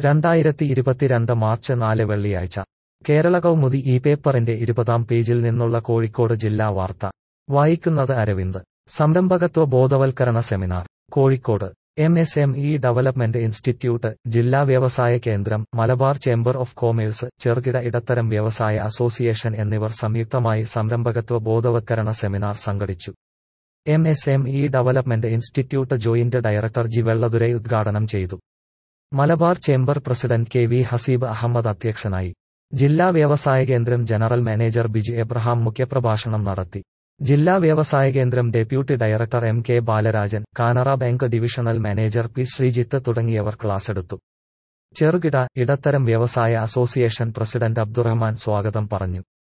രണ്ടായിരത്തി ഇരുപത്തിരണ്ട് മാർച്ച് നാല് വെള്ളിയാഴ്ച കേരള കൗമുദി ഈ പേപ്പറിന്റെ ഇരുപതാം പേജിൽ നിന്നുള്ള കോഴിക്കോട് ജില്ലാ വാർത്ത വായിക്കുന്നത് അരവിന്ദ് സംരംഭകത്വ ബോധവൽക്കരണ seminar Kozhikode M S M E development institute ജില്ലാ വ്യവസായ കേന്ദ്രം മലബാർ ചേംബർ ഓഫ് കോമേഴ്സ് ചെറുകിട ഇടത്തരം വ്യവസായ അസോസിയേഷൻ എന്നിവർ സംയുക്തമായി സംരംഭകത്വ ബോധവൽക്കരണ സെമിനാർ സംഘടിച്ചു M S M E development institute joint director G Vellathurai ഉദ്ഘാടനം ചെയ്തു Malabar chamber president K V Haseeb Ahmed അധ്യക്ഷനായി ജില്ലാ വ്യവസായ കേന്ദ്രം ജനറൽ മാനേജർ ബിജു എബ്രഹാം മുഖ്യപ്രഭാഷണം നടത്തി ജില്ലാ വ്യവസായ കേന്ദ്രം deputy director M K Balarajan Canara bank divisional manager P Sreejith തുടങ്ങിയവർ ക്ലാസെടുത്തു ചെറുകിട ഇടത്തരം വ്യവസായ അസോസിയേഷൻ പ്രസിഡന്റ് അബ്ദുറഹ്മാൻ സ്വാഗതം പറഞ്ഞു